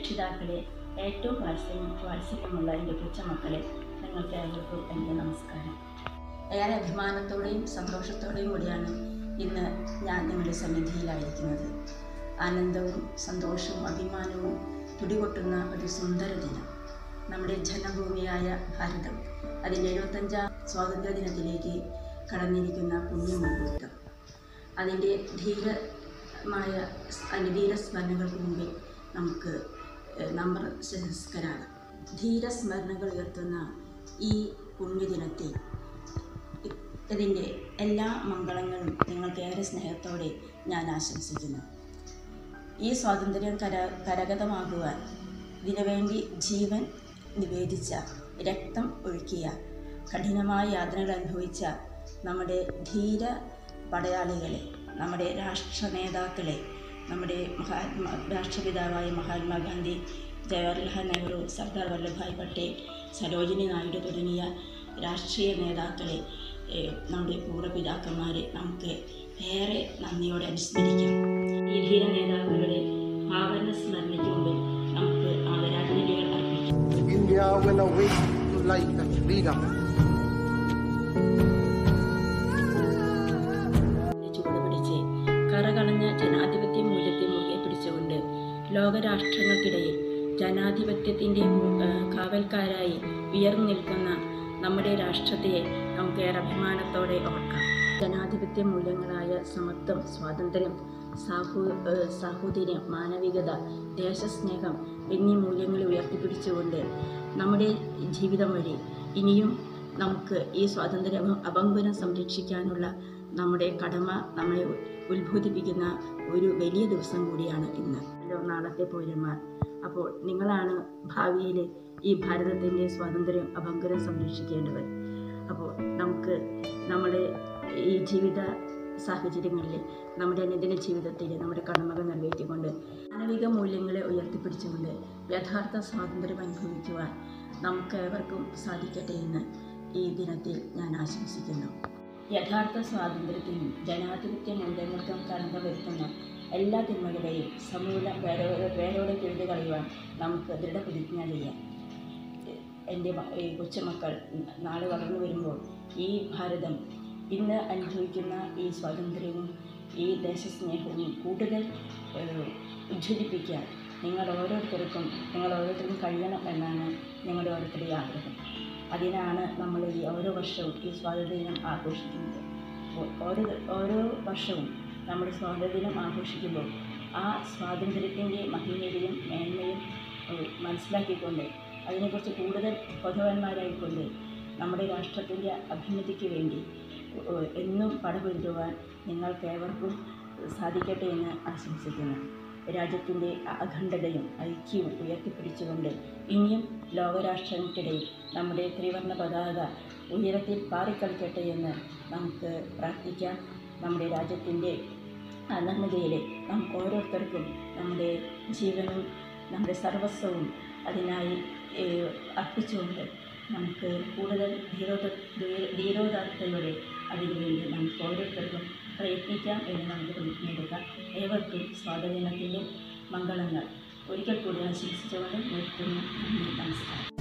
രക്ഷിതാക്കളെ ഏറ്റവും വാത്സല്യം വാത്സല്യമുള്ള എൻ്റെ കൊച്ചുമക്കളെ നിങ്ങൾക്ക് ഏവർക്കും എൻ്റെ നമസ്കാരം ഏറെ അഭിമാനത്തോടെയും സന്തോഷത്തോടെയും കൂടിയാണ് ഇന്ന് ഞാൻ നിങ്ങളുടെ സന്നിധിയിലായിരിക്കുന്നത് ആനന്ദവും സന്തോഷവും അഭിമാനവും പിടികൊട്ടുന്ന ഒരു സുന്ദര ദിനം നമ്മുടെ ജന്മഭൂമിയായ ഭാരതം അതിൻ്റെ എഴുപത്തഞ്ചാം സ്വാതന്ത്ര്യ ദിനത്തിലേക്ക് കടന്നിരിക്കുന്ന പുണ്യമുഹൂർത്തം അതിൻ്റെ ധീരമായ അതിൻ്റെ ധീരസ്മരണകൾക്ക് മുമ്പിൽ നമുക്ക് ഏഹ്, നമസ്കരാണ് ധീരസ്മരണകൾ ഉയർത്തുന്ന ഈ പുണ്യദിനത്തിൽ ഇ- ഇതിൻ്റെ എല്ലാ മംഗളങ്ങളും നിങ്ങൾക്കേറെ സ്നേഹത്തോടെ ഞാൻ ആശംസിക്കുന്നു ഈ സ്വാതന്ത്ര്യം കര കരഗതമാകുവാൻ ഇതിനുവേണ്ടി ജീവൻ നിവേദിച്ച രക്തം ഒഴുക്കിയ കഠിനമായ യാതനകൾ അനുഭവിച്ച നമ്മുടെ ധീര പടയാളികളെ നമ്മുടെ രാഷ്ട്ര നേതാക്കളെ നമ്മുടെ മഹാത്മാ രാഷ്ട്രപിതാവായ മഹാത്മാഗാന്ധി ജവഹർലാൽ നെഹ്റു സർദാർ വല്ലഭായ് പട്ടേൽ സരോജിനി നായിഡു തുടങ്ങിയ രാഷ്ട്രീയ നേതാക്കളെ ഏഹ്, നമ്മുടെ പൂർവ്വപിതാക്കന്മാരെ നമുക്ക് ഏറെ നന്ദിയോടെ അനുസ്മരിക്കാം ഈ ധീര നേതാക്കളുടെ ഭാവന സ്മരണയ്ക്ക് മുമ്പിൽ നമുക്ക് ആദരാഞ്ജലികൾ അർപ്പിക്കാം India will awake to light and freedom. ചുവടുപിടിച്ച് കറകളഞ്ഞ ജനാധിപത്യ മൂല്യത്തെ മുറുകെ പിടിച്ചുകൊണ്ട് ലോകരാഷ്ട്രങ്ങൾക്കിടയിൽ ജനാധിപത്യത്തിൻ്റെ കാവൽക്കാരായി ഉയർന്നു നിൽക്കുന്ന നമ്മുടെ രാഷ്ട്രത്തെ നമുക്ക് ഏറെ അഭിമാനത്തോടെ ഓർക്കാം ജനാധിപത്യ മൂല്യങ്ങളായ സമത്വം സ്വാതന്ത്ര്യം സാഹു ഏഹ് സാഹോദര്യം മാനവികത ദേശസ്നേഹം എന്നീ മൂല്യങ്ങൾ ഉയർത്തിപ്പിടിച്ചുകൊണ്ട് നമ്മുടെ ജീവിതം വഴി ഇനിയും നമുക്ക് ഈ സ്വാതന്ത്ര്യം അഭംഗുരം സംരക്ഷിക്കാനുള്ള നമ്മുടെ കടമ നമ്മളെ ഉത്ബോധിപ്പിക്കുന്ന ഒരു വലിയ ദിവസം കൂടിയാണ് ഇന്ന് ഹലോ നാളത്തെ പൗരന്മാർ അപ്പോൾ നിങ്ങളാണ് ഭാവിയിൽ ഈ ഭാരതത്തിൻ്റെ സ്വാതന്ത്ര്യം അഭംഗുരം സംരക്ഷിക്കേണ്ടവർ അപ്പോൾ നമുക്ക് നമ്മുടെ ഈ ജീവിത സാഹചര്യങ്ങളിൽ നമ്മുടെ അനുദിന ജീവിതത്തിൽ നമ്മുടെ കടമകൾ നിറവേറ്റിക്കൊണ്ട് മാനവിക മൂല്യങ്ങളെ ഉയർത്തിപ്പിടിച്ചുകൊണ്ട് യഥാർത്ഥ സ്വാതന്ത്ര്യം അനുഭവിക്കുവാൻ നമുക്ക് ഏവർക്കും സാധിക്കട്ടെ എന്ന് ഈ ദിനത്തിൽ ഞാൻ ആശംസിക്കുന്നു യഥാർത്ഥ സ്വാതന്ത്ര്യത്തിനും ജനാധിപത്യ മൂല്യങ്ങൾക്കും കളങ്കം വരുത്തുന്ന എല്ലാ തിന്മകളെയും സമൂലം വേരോടെ വേരോടെ പിഴുതു കളയുവാൻ നമുക്ക് ദൃഢപ്രതിജ്ഞ ചെയ്യാം എൻ്റെ മ- ഈ കൊച്ചുമക്കൾ നാളെ വളർന്നു വരുമ്പോൾ ഈ ഭാരതം ഇന്ന് അനുഭവിക്കുന്ന ഈ സ്വാതന്ത്ര്യവും ഈ ദേശസ്നേഹവും കൂടുതൽ ഏഹ്, ഉജ്ജ്വലിപ്പിക്കാൻ നിങ്ങൾ ഓരോരുത്തർക്കും നിങ്ങൾ ഓരോരുത്തർക്കും കഴിയണം എന്നാണ് ഞങ്ങളുടെ ഓരോരുത്തരുടെയും ആഗ്രഹം അതിനാണ് നമ്മൾ ഈ ഓരോ വർഷവും ഈ സ്വാതന്ത്ര്യദിനം ആഘോഷിക്കുന്നത് അപ്പോൾ ഓരോ ഓരോ വർഷവും നമ്മൾ സ്വാതന്ത്ര്യദിനം ആഘോഷിക്കുമ്പോൾ ആ സ്വാതന്ത്ര്യത്തിൻ്റെ മഹിമയും മേന്മയും ഏഹ്, മനസ്സിലാക്കിക്കൊണ്ട് അതിനെക്കുറിച്ച് കൂടുതൽ ബോധവാന്മാരായിക്കൊണ്ട് നമ്മുടെ രാഷ്ട്രത്തിൻ്റെ അഭ്യുന്നതിക്ക് വേണ്ടി ഏഹ്, എന്നും പടപൊരുതുവാൻ നിങ്ങൾക്കേവർക്കും സാധിക്കട്ടെ എന്ന് ആശംസിക്കുന്നു രാജ്യത്തിൻ്റെ അഖണ്ഡതയും ഐക്യവും ഉയർത്തിപ്പിടിച്ചുകൊണ്ട് ഇനിയും ലോകരാഷ്ട്രങ്ങൾക്കിടയിൽ നമ്മുടെ ത്രിവർണ്ണ പതാക ഉയരത്തിൽ പാറിക്കളിക്കട്ടെ എന്ന് നമുക്ക് പ്രാർത്ഥിക്കാം നമ്മുടെ രാജ്യത്തിൻ്റെ അനർമ്മതയിൽ നാം ഓരോരുത്തർക്കും നമ്മുടെ ജീവനും നമ്മുടെ സർവസ്വവും അതിനായി ഏഹ്, അർപ്പിച്ചുകൊണ്ട് നമുക്ക് കൂടുതൽ ധീരോദ ധീ- ധീരോദാത്തയോടെ അതിനുവേണ്ടി നമുക്ക് ഓരോരുത്തർക്കും പ്രയത്നിക്കാം എന്ന് നമുക്ക് പ്രതിജ്ഞയെടുക്കാം ഏവർക്കും സ്വാതന്ത്ര്യത്തിൻ്റെ മംഗളങ്ങൾ ഒരിക്കൽ കൂടി ആശംസിച്ചുകൊണ്ട് നിർത്തുന്നു നന്ദി നമസ്കാരം